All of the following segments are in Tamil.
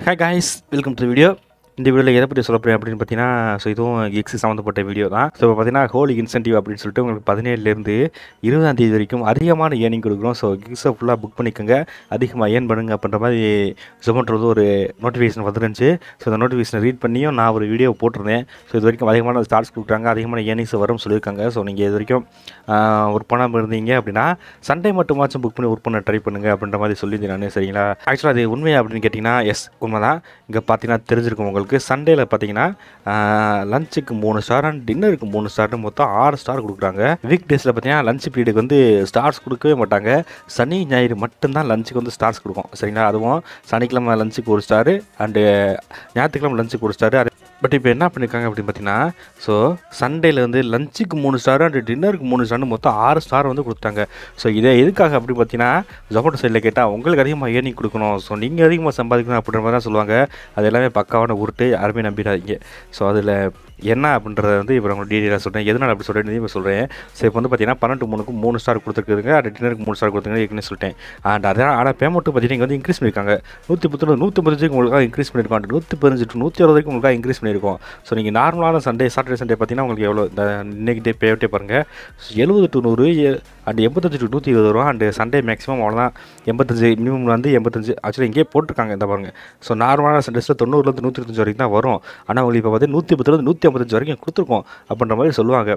hi guys welcome to video இந்த வீடியோவில் எதை பற்றி சொல்ல போகிறேன் அப்படின்னு பார்த்தீங்கன்னா ஸோ இதுவும் எக்ஸ் சம்மந்தப்பட்ட வீடியோ தான் ஸோ இப்போ பார்த்தீங்கன்னா ஹோலி இன்சென்டிவ் அப்படின்னு சொல்லிட்டு உங்களுக்கு பதினேழுலேருந்து இருபதாம் தேதி வரைக்கும் அதிகமான ஏர்னிங் கொடுக்குறோம் ஸோ கிக்ஸை ஃபுல்லாக புக் பண்ணிக்கோங்க அதிகமாக ஏர்ன் பண்ணுங்க அப்படின்ற மாதிரி ஜொமேட்டோ வந்து ஒரு நோட்டிஃபிகேஷன் வந்துருந்துச்சு ஸோ அந்த நோட்டிஃபிகேஷனை ரீட் பண்ணியும் நான் ஒரு வீடியோ போட்டிருந்தேன் ஸோ இது வரைக்கும் அதிகமான ஸ்டார்ட்ஸ் கொடுக்குறாங்க அதிகமான ஏர்னிங்ஸ் வரும்னு சொல்லியிருக்காங்க ஸோ நீங்கள் இது வரைக்கும் ஒர்க் பண்ணாமல் இருந்தீங்க அப்படின்னா சண்டே மட்டுமாச்சும் புக் பண்ணி ஒர்க் பண்ண ட்ரை பண்ணுங்க அப்படின்ற மாதிரி சொல்லியிருந்தேன் நான் சரிங்களா ஆக்சுவலாக அது உண்மையா அப்படின்னு கேட்டிங்கன்னா எஸ் உண்மை தான் இங்கே பார்த்தீங்கன்னா தெரிஞ்சிருக்கும் உங்களுக்கு சண்டேல பார்த்தீங்கன்னா லஞ்சுக்கு மூணு ஸ்டார் அண்ட் டின்னருக்கு மூணு ஸ்டார்னு மொத்தம் ஆறு ஸ்டார் கொடுக்குறாங்க வீக் டேஸில் பார்த்தீங்கன்னா லஞ்ச் பீரியடுக்கு வந்து ஸ்டார்ஸ் கொடுக்கவே மாட்டாங்க சனி ஞாயிறு மட்டும்தான் லஞ்சுக்கு வந்து ஸ்டார்ஸ் கொடுக்கும் சரிங்களா அதுவும் சனிக்கிழமை லஞ்சுக்கு ஒரு ஸ்டாரு அண்டு ஞாயிற்றுக்கிழமை லஞ்சுக்கு ஒரு ஸ்டாரு பட் இப்போ என்ன பண்ணியிருக்காங்க அப்படின்னு பார்த்தீங்கன்னா ஸோ சண்டேல வந்து லஞ்சுக்கு மூணு ஸ்டார் அண்ட் டின்னருக்கு மூணு ஸ்டார்னு மொத்தம் ஆறு ஸ்டார் வந்து கொடுத்தாங்க ஸோ இதை எதுக்காக அப்படி பார்த்தீங்கன்னா ஜொமேட்டோ சைடில் கேட்டால் உங்களுக்கு அதிகமாக ஏர்னிங் கொடுக்கணும் ஸோ நீங்கள் அதிகமாக சம்பாதிக்கணும் அப்படின்ற மாதிரி தான் சொல்லுவாங்க அது எல்லாமே பக்காவான உருட்டு யாருமே நம்பிடாதீங்க ஸோ அதில் என்ன அப்படின்றத வந்து இப்போ உங்களுக்கு டீட்டெயிலாக சொல்கிறேன் எதனால் அப்படி சொல்கிறேன் இப்போ சொல்கிறேன் ஸோ இப்போ வந்து பார்த்தீங்கன்னா பன்னெண்டு மூணுக்கு மூணு ஸ்டார் கொடுத்துருக்குதுங்க அண்ட் டின்னருக்கு மூணு ஸ்டார் கொடுத்துருங்க ஏற்கனவே சொல்லிட்டேன் அண்ட் அதான் ஆனால் பேமெண்ட்டு பார்த்தீங்கன்னா இங்கே வந்து இன்க்ரீஸ் பண்ணியிருக்காங்க நூற்றி பத்து நூற்றி பதினஞ்சுக்கு உங்களுக்காக இன்க்ரீஸ் பண்ணியிருக்கோம் and நூற்றி பதினஞ்சு டு நூற்றி அறுபது வரைக்கும் உங்களுக்காக இன்க்ரீஸ் பண்ணியிருக்கோம் ஸோ நீங்கள் நார்மலான சண்டே சாட்டர்டே சண்டே பார்த்தீங்கன்னா உங்களுக்கு எவ்வளோ இந்த இன்னைக்கு டே பேவிட்டே பாருங்கள் எழுபது டு நூறு அண்ட் எண்பத்தஞ்சு டு நூற்றி இருபது ரூபா அண்ட் சண்டே மேக்ஸிமம் அவ்வளோதான் எண்பத்தஞ்சு மினிமம் வந்து எண்பத்தஞ்சு ஆக்சுவலி இங்கேயே போட்டிருக்காங்க இந்த பாருங்க ஸோ நார்மலான சண்டேஸில் தொண்ணூறுலேருந்து நூற்றி இருபத்தஞ்சு வரைக்கும் தான் வரும் ஆனால் உங்களுக்கு இப்போ வந்து நூற்றி பத்துலேருந்து நூற்றி ஐம்பத்தஞ்சு வரைக்கும் கொடுத்துருக்கோம் அப்படின்ற மாதிரி சொல்லுவாங்க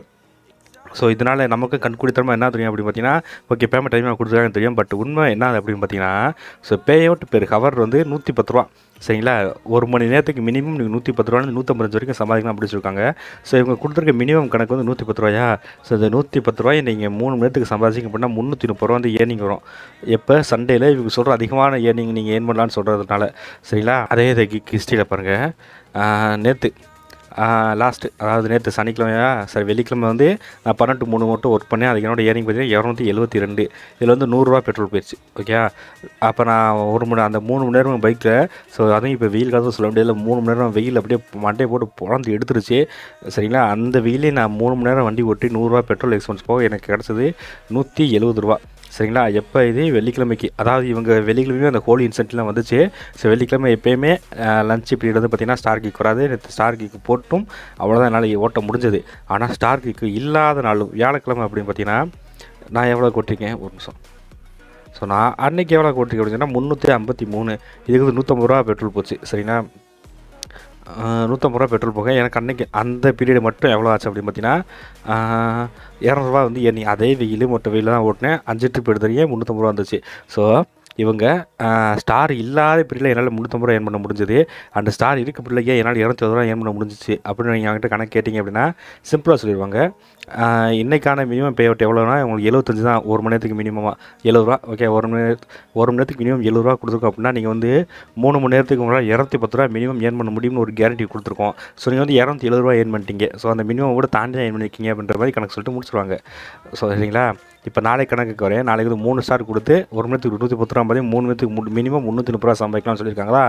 ஸோ இதனால் நமக்கு கண்கூடித்தனமாக என்ன தெரியும் அப்படின்னு பார்த்தீங்கன்னா ஓகே பேமெண்ட் டைமாக கொடுத்துருக்காங்க தெரியும் பட் உண்மை என்ன அப்படின்னு பார்த்தீங்கன்னா so pay out per hour வந்து நூற்றி பத்து ரூபா சரிங்களா ஒரு மணி நேரத்துக்கு மினிமம் நீங்கள் நூற்றி பத்து ரூபான்னு நூற்றம்பது வரைக்கும் சம்பாதிக்கலாம் அப்படின்னு சொல்லியிருக்காங்க ஸோ இவங்க கொடுத்துருக்க மினிமம் கணக்கு வந்து நூற்றி பத்து ரூபாயா ஸோ இந்த நூற்றி பத்து ரூபாய் நீங்கள் மூணு மணி நேரத்துக்கு சம்பாதிச்சிங்க அப்படின்னா முந்நூற்றி முப்பது ரூபா வந்து ஏர்னிங் வரும் எப்போ சண்டேல இவங்க சொல்கிற அதிகமான ஏர்னிங் நீங்கள் ஏர்ன் பண்ணலான்னு சொல்கிறதுனால சரிங்களா அதே இதை ஹிஸ்ட்ரியில் பாருங்கள் நேற்று லாஸ்ட்டு அதாவது நேற்று சனிக்கிழமையா சரி வெள்ளிக்கிழமை வந்து நான் பன்னெண்டு மூணு மட்டும் ஒர்க் பண்ணேன் அதுக்கு என்னோட ஏரிங் பார்த்தீங்கன்னா இரநூத்தி எழுபத்தி ரெண்டு இதில் வந்து நூறுரூவா பெட்ரோல் போயிடுச்சு ஓகே அப்போ நான் ஒரு மணி அந்த மூணு மணி நேரம் பைக்கில் ஸோ அதுவும் இப்போ வெயில் காலத்தில் சொல்ல முடியல மூணு மணி நேரம் வெயில் அப்படியே மண்டையை போட்டு பிறந்து எடுத்துருச்சு சரிங்களா அந்த வெயிலே நான் மூணு மணி நேரம் வண்டி ஓட்டி நூறுரூவா பெட்ரோல் எக்ஸ்பென்ஸ் போக எனக்கு கிடச்சது நூற்றி எழுபது ரூபா சரிங்களா எப்போ இது வெள்ளிக்கிழமைக்கு அதாவது இவங்க வெள்ளிக்கிழமையும் அந்த ஹோலி இன்சென்ட்லாம் வந்துச்சு ஸோ வெள்ளிக்கிழமை எப்பயுமே லஞ்ச் பீரியட் வந்து பார்த்திங்கன்னா ஸ்டார் கிக் வராது நேற்று ஸ்டார் கிக் போட்டும் அவ்வளோதான் என்னால் ஓட்ட முடிஞ்சது ஆனால் ஸ்டார் கிக்கு இல்லாத நாள் வியாழக்கிழமை அப்படின்னு பார்த்தீங்கன்னா நான் எவ்வளோ கொட்டிருக்கேன் ஒரு நிமிஷம் ஸோ நான் அன்றைக்கி எவ்வளோ கொட்டிருக்கேன் அப்படின்னு சொன்னால் முந்நூற்றி ஐம்பத்தி மூணு இதுக்கு வந்து நூற்றம்பது ரூபா பெட்ரோல் போச்சு சரிங்களா நூற்றம்பது ரூபா பெட்ரோல் போக எனக்கு அன்றைக்கி அந்த பீரியட் மட்டும் எவ்வளோ ஆச்சு அப்படின்னு பார்த்தீங்கன்னா இரநூறுவா வந்து எண்ணி அதே வெயில் மொட்டை வெயில் தான் ஓட்டினேன் அஞ்சு ட்ரிப் எடுத்துறீங்க முந்நூற்றம்பது ரூபா வந்துச்சு ஸோ இவங்க ஸ்டார் இல்லாத பீரியடில் என்னால் முந்நூற்றம்பது ரூபா ஏர்ன் பண்ண முடிஞ்சது அந்த ஸ்டார் இருக்க பிள்ளைங்க என்னால் இரநூத்தி ரூபா ஏர்ன் பண்ண முடிஞ்சிச்சு அப்படின்னு நீங்கள் அவங்ககிட்ட கணக்கு கேட்டிங்க அப்படின்னா சிம்பிளாக சொல்லிடுவாங்க இன்றைக்கான மினிமம் பே அவுட் எவ்வளோனா உங்களுக்கு எழுபத்தஞ்சு தான் ஒரு மணி நேரத்துக்கு மினிமமாக எழுபது ரூபா ஓகே ஒரு மணி நேரத்து ஒரு மணி நேரத்துக்கு மினிமம் எழுபது ரூபா கொடுத்துருக்கோம் அப்படின்னா நீங்கள் வந்து மூணு மணி நேரத்துக்கு உங்களால் இரநூத்தி பத்து ரூபா மினிமம் ஏர்ன் பண்ண முடியும்னு ஒரு கேரண்டி கொடுத்துருக்கோம் ஸோ நீங்கள் வந்து இரநூத்தி எழுபது ரூபா ஏர்ன் பண்ணிட்டீங்க ஸோ அந்த மினிமம் கூட தாண்டி ஏர்ன் பண்ணிருக்கீங்க அப்படின்ற மாதிரி கணக்கு சொல்லிட்டு முடிச்சிருவாங்க ஸோ சரிங்களா இப்போ நாளைக்கு கணக்குக்கு வரேன் நாளைக்கு வந்து மூணு ஸ்டார் கொடுத்து ஒரு மணி நேரத்துக்கு நூற்றி பத்து ரூபா பார்த்தீங்க மூணு நேரத்துக்கு மினிமம் முந்நூற்றி முப்பது ரூபா சம்பாதிக்கலாம்னு சொல்லியிருக்காங்களா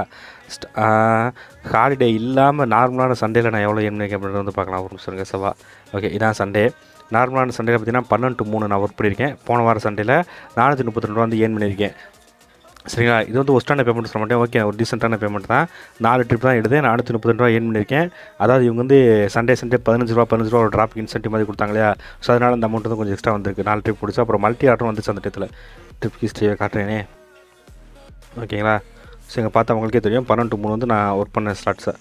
ஹாலிடே இல்லாமல் நார்மலான சண்டேல நான் எவ்வளோ ஏர்ன் பண்ணியிருக்கேன் அப்படின்றது வந்து பார்க்கலாம் ஒரு நிமிஷம் செவ்வா ஓகே இதான் சண்டே நார்மலான சண்டேல பார்த்தீங்கன்னா பன்னெண்டு டு மூணு நான் ஒர்க் பண்ணியிருக்கேன் போன வார சண்டேல நானூற்றி முப்பத்தி ரெண்டு ரூபா வந்து ஏர்ன் பண்ணியிருக்கேன் சரிங்களா இது வந்து ஒஸ்டான பேமெண்ட் சொல்ல மாட்டேன் ஓகே ஒரு டீசெண்டான பேமெண்ட் தான் நாலு ட்ரிப் தான் எடுத்து நானூற்றி முப்பது ரூபா ஏர்ன் பண்ணியிருக்கேன் அதாவது இவங்க வந்து சண்டே சண்டே பதினஞ்சு ரூபா பதினஞ்சு ரூபா ஒரு ட்ராப் இன்சென்டிவ் மாதிரி கொடுத்தாங்க இல்லையா ஸோ அதனால் அந்த அமௌண்ட் வந்து கொஞ்சம் எக்ஸ்ட்ரா வந்திருக்கு நாலு ட்ரிப் பிடிச்சி அப்புறம் மல்டி ஆர்டரும் வந்துச்சு அந்த டயத்தில் ட்ரிப் ஹிஸ்ட்ரியை காட்டுறேனே ஓகேங்களா ஸோ இங்கே பார்த்தா உங்களுக்கே தெரியும் பன்னெண்டு மூணு வந்து நான் ஒர்க் பண்ண ஸ்டார்ட்ஸை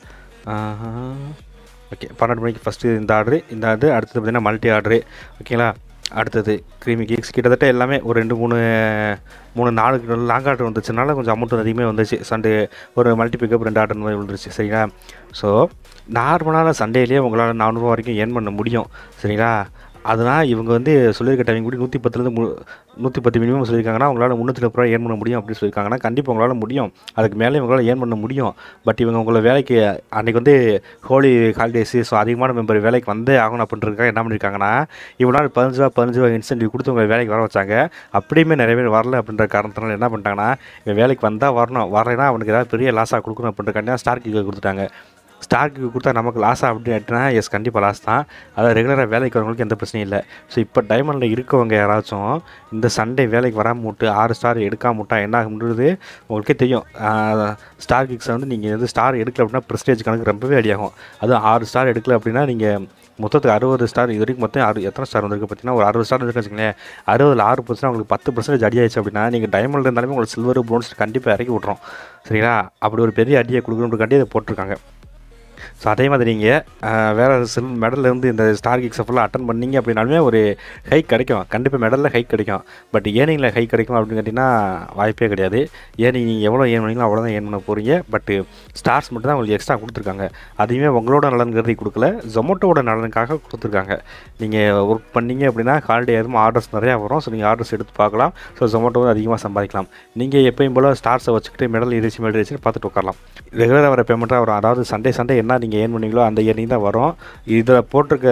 ஓகே பன்னெண்டு மணிக்கு ஃபஸ்ட்டு இந்த ஆர்டரு இந்த ஆர்டரு அடுத்தது பார்த்திங்கன்னா மல்டி ஆர்டரு ஓகேங்களா அடுத்தது க்ரீமி கேக்ஸ் கிட்டத்தட்ட எல்லாமே ஒரு ரெண்டு மூணு மூணு நாலு லாங் ஆர்டர் வந்துச்சுனால கொஞ்சம் அமௌண்ட் அதிகமாக வந்துச்சு சண்டே ஒரு மல்டி பிக்கப் ரெண்டு ஆர்டர் மாதிரி விழுந்துருச்சு சரிங்களா ஸோ நார்மலான சண்டேலேயே உங்களால் நானூறுரூவா வரைக்கும் ஏர்ன் பண்ண முடியும் சரிங்களா அதனால் இவங்க வந்து சொல்லியிருக்க டைமிங் கூட நூற்றி பத்துலேருந்து மு நூற்றி பத்து மினிமம் சொல்லியிருக்காங்கன்னா உங்களால் முந்நூற்றி முப்பது ரூபா ஏர்ன் பண்ண முடியும் அப்படின்னு சொல்லியிருக்காங்கன்னா கண்டிப்பாக உங்களால் முடியும் அதுக்கு மேலே உங்களால் ஏர்ன் பண்ண முடியும் பட் இவங்க உங்களை வேலைக்கு அன்றைக்கி வந்து ஹோலி ஹாலிடேஸு ஸோ அதிகமான மெம்பர் வேலைக்கு வந்தே ஆகணும் அப்படின்றதுக்காக என்ன பண்ணியிருக்காங்கன்னா இவ்வளோ பதினஞ்சு ரூபா பதினஞ்சு ரூபா இன்சென்டிவ் கொடுத்து உங்களை வேலைக்கு வர வச்சாங்க அப்படியுமே நிறைய பேர் வரல அப்படின்ற காரணத்தினால என்ன பண்ணிட்டாங்கன்னா இவன் வேலைக்கு வந்தால் வரணும் வரலைன்னா அவனுக்கு ஏதாவது பெரிய லாஸாக கொடுக்கணும் அப்படின்றக்காண்டி ஸ்டார் கிக்கை கொடுத்துட்டாங்க ஸ்டார்க்கு கொடுத்தா நமக்கு லாஸா அப்படின்னா எஸ் கண்டிப்பாக லாஸ் தான் அதாவது ரெகுலராக வேலைக்கு வரவங்களுக்கு எந்த பிரச்சனையும் இல்லை ஸோ இப்போ டைமண்டில் இருக்கவங்க யாராச்சும் இந்த சண்டே வேலைக்கு வராமல் விட்டு ஆறு ஸ்டார் எடுக்காம விட்டா என்ன ஆகும்ன்றது உங்களுக்கே தெரியும் ஸ்டார் கிக்ஸை வந்து நீங்கள் வந்து ஸ்டார் எடுக்கல அப்படின்னா ப்ரெஸ்டேஜ் கணக்கு ரொம்பவே அடியாகும் அதுவும் ஆறு ஸ்டார் எடுக்கல அப்படின்னா நீங்கள் மொத்தத்துக்கு அறுபது ஸ்டார் இது வரைக்கும் மொத்தம் அறு எத்தனை ஸ்டார் வந்திருக்கு பார்த்தீங்கன்னா ஒரு அறுபது ஸ்டார் இருக்குன்னு வச்சுக்கோங்களேன் அறுபதில் ஆறு பர்சன்ட் உங்களுக்கு பத்து பர்சன்டேஜ் அடி ஆயிடுச்சு அப்படின்னா நீங்கள் டைமண்ட் இருந்தாலுமே உங்களுக்கு சில்வர் ப்ரோன்ஸ் கண்டிப்பாக இறக்கி விட்றோம் சரிங்களா அப்படி ஒரு பெரிய அடியை கொடுக்கணுன்றக்காண்டி அதை போட்டிருக்காங்க ஸோ அதே மாதிரி நீங்கள் வேறு சில் மெடல்லேருந்து இந்த ஸ்டார் கிக்ஸை ஃபுல்லாக அட்டன் பண்ணீங்க அப்படின்னாலுமே ஒரு ஹைக் கிடைக்கும் கண்டிப்பாக மெடலில் ஹைக் கிடைக்கும் பட் ஏர்னிங்கில் ஹைக் கிடைக்கும் அப்படின்னு கேட்டிங்கன்னா வாய்ப்பே கிடையாது ஏர்னிங் நீங்கள் எவ்வளோ ஏர்ன் பண்ணீங்களோ அவ்வளோ தான் ஏர்ன் பண்ண போகிறீங்க பட்டு ஸ்டார்ஸ் மட்டும் தான் உங்களுக்கு எக்ஸ்ட்ரா கொடுத்துருக்காங்க அதையுமே உங்களோட நலன் கருதி கொடுக்கல ஜொமேட்டோட நலனுக்காக கொடுத்துருக்காங்க நீங்கள் ஒர்க் பண்ணீங்க அப்படின்னா ஹாலிடே எதுவும் ஆர்டர்ஸ் நிறையா வரும் ஸோ நீங்கள் ஆர்டர்ஸ் எடுத்து பார்க்கலாம் ஸோ ஜொமேட்டோ அதிகமாக சம்பாதிக்கலாம் நீங்கள் எப்பயும் போல் ஸ்டார்ஸை வச்சுக்கிட்டு மெடல் இருந்துச்சு மெடல் இருந்துச்சுன்னு பார்த்துட்டு உட்காரலாம் ரெகுலராக வர பேமெண்ட்டாக வரும் அதாவது சண்டே சண்டே என்ன நீங்கள் ஏர்ன் பண்ணீங்களோ அந்த ஏர்னிங் தான் வரும் இதில் போட்டிருக்க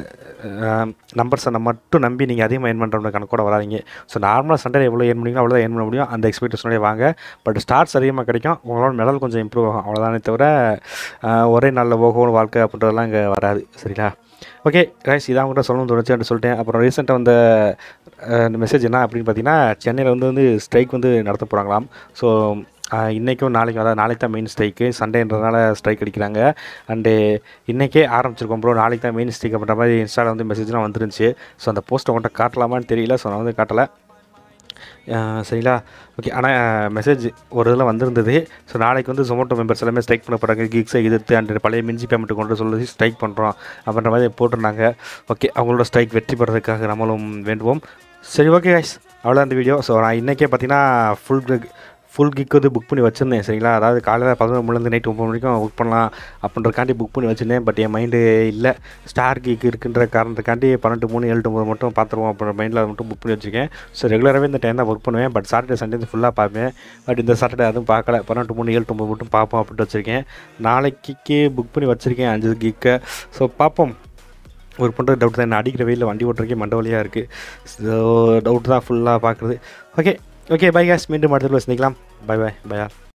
நம்பர்ஸை மட்டும் நம்பி நீங்கள் அதிகமாக ஏர்ன் பண்ணுற கணக்கோட வராதிங்க ஸோ நார்மலாக சண்டே எவ்வளோ ஏர்ன் பண்ணீங்களோ அவ்வளோ ஏர்ன் பண்ண முடியும் அந்த எக்ஸ்பெக்டேஷனோடய வாங்க பட் ஸ்டார்ஸ் அதிகமாக கிடைக்கும் உங்களோட மெடல் கொஞ்சம் இம்ப்ரூவ் ஆகும் அவ்வளோதானே தவிர ஒரே நாளில் போகும் வாழ்க்கை அப்படின்றதெல்லாம் இங்கே வராது சரிங்களா ஓகே ரைஸ் இதான் கூட சொல்லணும்னு தோணுச்சு சொல்லிட்டேன் அப்புறம் ரீசெண்டாக வந்த மெசேஜ் என்ன அப்படின்னு பார்த்தீங்கன்னா சென்னையில் வந்து வந்து ஸ்ட்ரைக் வந்து நடத்த போகிறாங்களாம் ஸோ இன்றைக்கும் நாளைக்கும் அதாவது நாளைக்கு தான் மெயின் ஸ்ட்ரைக்கு சண்டேன்றதுனால ஸ்ட்ரைக் அடிக்கிறாங்க அண்டு இன்றைக்கே ஆரம்பிச்சிருக்கோம் ப்ரோ நாளைக்கு தான் மெயின் ஸ்ட்ரைக் அப்படின்ற மாதிரி இன்ஸ்டாவில் வந்து மெசேஜ்லாம் வந்துருந்துச்சு ஸோ அந்த போஸ்ட்டை உங்கள்கிட்ட காட்டலாமான்னு தெரியல ஸோ நான் வந்து காட்டலை சரிங்களா ஓகே ஆனால் மெசேஜ் ஒரு இதில் வந்திருந்தது ஸோ நாளைக்கு வந்து ஜொமேட்டோ மெம்பர்ஸ் எல்லாமே ஸ்ட்ரைக் பண்ண போகிறாங்க கிக்ஸை எதிர்த்து அண்ட் பழைய மிஞ்சி பேமெண்ட் கொண்டு சொல்லி ஸ்ட்ரைக் பண்ணுறோம் அப்படின்ற மாதிரி போட்டிருந்தாங்க ஓகே அவங்களோட ஸ்ட்ரைக் வெற்றி பெறதுக்காக நம்மளும் வேண்டுவோம் சரி ஓகே கைஸ் அவ்வளோ அந்த வீடியோ ஸோ நான் இன்றைக்கே பார்த்தீங்கன்னா ஃபுல் ஃபுல் கிக் வந்து புக் பண்ணி வச்சுருந்தேன் சரிங்களா அதாவது காலையில் பதினொரு மணிலேருந்து நைட் ஒம்பது மணிக்கும் புக் பண்ணலாம் அப்படின்றக்காண்டி புக் பண்ணி வச்சுருந்தேன் பட் என் மைண்டு இல்லை ஸ்டார் கிக் இருக்குன்ற காரணத்துக்காண்டி பன்னெண்டு மூணு ஏழு ஒம்பது மட்டும் பார்த்துருவோம் அப்படின்ற மைண்டில் அதை மட்டும் புக் பண்ணி வச்சுருக்கேன் ஸோ ரெகுலராகவே இந்த டைம் தான் ஒர்க் பண்ணுவேன் பட் சாட்டர்டே சண்டே வந்து ஃபுல்லாக பார்ப்பேன் பட் இந்த சாட்டர்டே அதுவும் பார்க்கல பன்னெண்டு மூணு ஏழு ஒம்பது மட்டும் பார்ப்போம் அப்படின்ட்டு வச்சுருக்கேன் நாளைக்கு புக் பண்ணி வச்சுருக்கேன் அஞ்சு கிக்கை ஸோ பார்ப்போம் ஒரு பண்ணுறது டவுட் தான் என்ன அடிக்கிற வெயிலில் வண்டி ஓட்டுறக்கே மண்டவலியாக இருக்குது ஸோ டவுட் தான் ஃபுல்லாக பார்க்குறது ஓகே ஓகே பை கேஸ் மீண்டும் அடுத்த சந்திக்கலாம் பை பை பையா